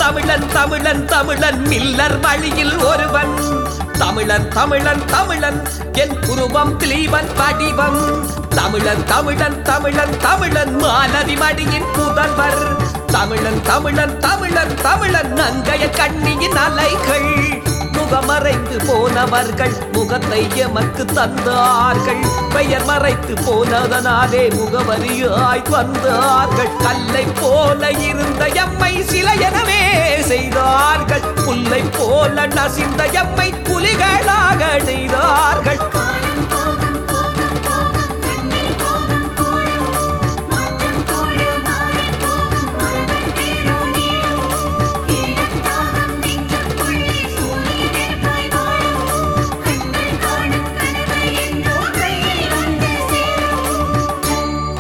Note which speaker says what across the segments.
Speaker 1: தமிழன் தமிழன் தமிழன் மில்லர் வழியில் ஒருவன் தமிழன் தமிழன் தமிழன் என் குருவம் திலீவன் வடிவம் தமிழன் தமிழன் தமிழன் தமிழன் மாலதி மடியின் புதல்வர் தமிழன் தமிழன் தமிழன் தமிழன் நங்கைய கண்ணியின் அலைகள் முகமறைத்து போனவர்கள் முகத்தை எமக்கு தந்தார்கள் பெயர் மறைத்து போனதனாலே முகவரியாய் வந்தார்கள் கல்லை போல இருந்த எம்மை சிலையெனவே செய்தார்கள் புல்லை போல நசிந்த எம்மை புலிகளாக செய்தார்கள்
Speaker 2: காலம் போகும் போகும் போகும் கண்ணில் போகும் கூழும் மாற்றம் கூழ மாறி போகும் மரபன் பேரொழியும் ஈழத்தாகம் நெஞ்சுக்குள்ளே சூரியனெற்பாய் வாழும் கண்கள் காணும் கனவு என்றோ கையில் வந்து சேரும்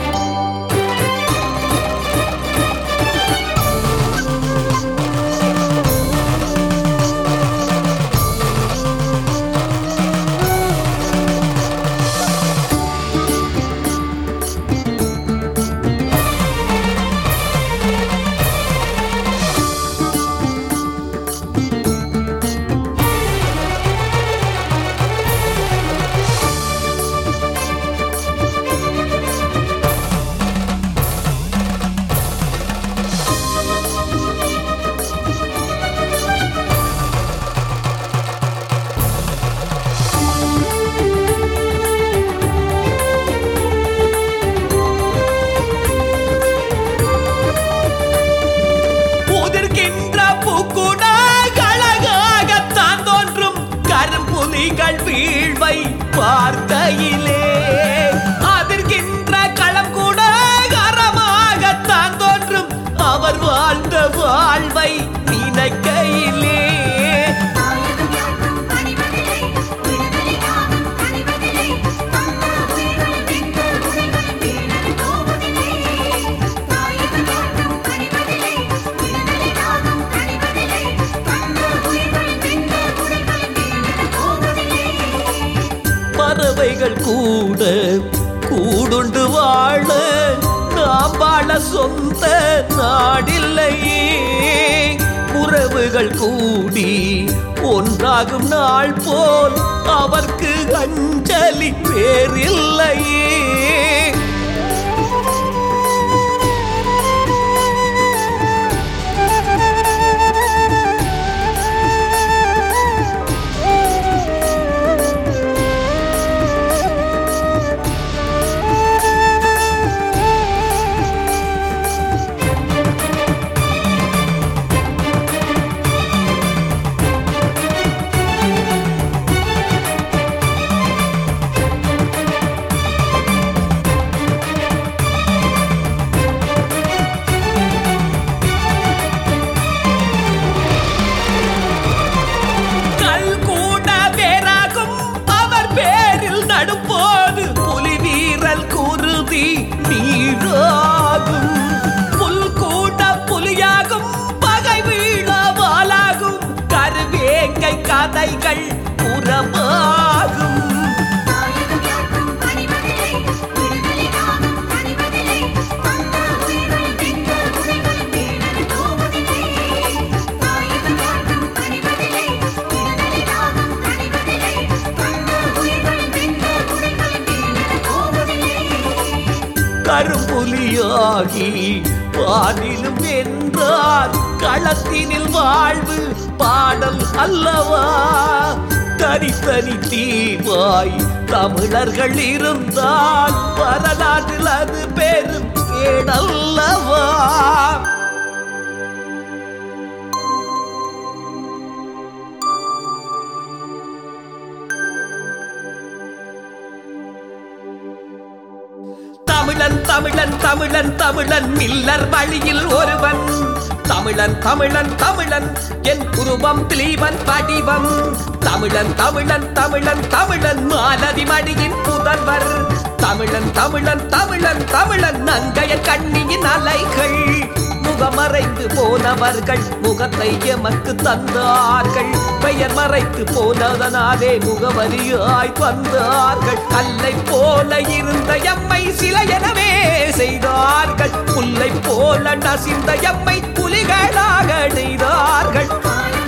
Speaker 1: உதிர்கின்ற பூக்குட அழகாகத்தான் தோன்றும் கரும்புலிகள் வீழ்வை பார்க்கையிலே அதிர்கின்ற களம் கூட கரமாகத்தான் தோன்றும் அவர் வாழ்ந்த வாழ்வை நினைக்கையிலே
Speaker 2: தாயகம் யாருக்கும் பணிவதில்லை விடுதலை நாமும் தணிவதில்லை அம்மா உயிர்கள் வென்ற உடைகள் வீழப் போவதில்லை தாயகம் யாருக்கும் பணிவதில்லை விடுதலை நாமும் தணிவதில்லை அம்மா உயிர்கள் வென்ற உடைகள் வீழப் போவதில்லை
Speaker 1: பறவைகள் கூட கூடுண்டு வாழ நாம் வாழ சொந்த நாடில்லையே உறவுகள் கூடி ஒன்றாகும் நாள் போல் அவர்க்கு அஞ்சலி பேரில்லையே கல் கூட வேறாகும் அவர் பேரில் நடும்போது புலி வீரல் குருதி நீராகும் புல் கூட புலியாகும் பகை வீழவாலாகும் கருவேங்கை கதைகள் புறமாகும்
Speaker 2: தாயகம் யாருக்கும் பணிவதில்லை விடுதலை நாமும் தணிவதில்லை அம்மா உயிர்கள் வென்ற உடைகள் வீழப் போவதில்லை தாயகம் யாருக்கும் பணிவதில்லை விடுதலை நாமும் தணிவதில்லை அம்மா உயிர்கள் வென்ற உடைகள் வீழப் போவதில்லை
Speaker 1: கரும்புலியாகி வானிலும் வென்றார் களத்தினில் வாழ்வு பாடல் அல்லவா தனித்தனி தீவாய் தமிழர்கள் இருந்தால் வரலாற்றில் அது பெரும் கேடல்லவா தமிழன் தமிழன் தமிழன் தமிழன் மில்லர் வழியில் ஒருவன் தமிழன் தமிழன் தமிழன் என் குருவம் திலீவன் வடிவம் தமிழன் தமிழன் தமிழன் தமிழன் மாலதி மடியின் புதல்வர் தமிழன் தமிழன் தமிழன் தமிழன் நங்கைய கண்ணியின் அலைகள் முகமறைந்து போனவர்கள் முகத்தை எமக்கு தந்தார்கள் பெயர் மறைத்து போனதனாலே முகவரியாய் வந்தார்கள் கல்லை போல இருந்த எம்மை சில எனவே செய்தார்கள் புல்லை போல நசிந்த எம்மை புலிகளாக நெய்தார்கள்
Speaker 2: காலம்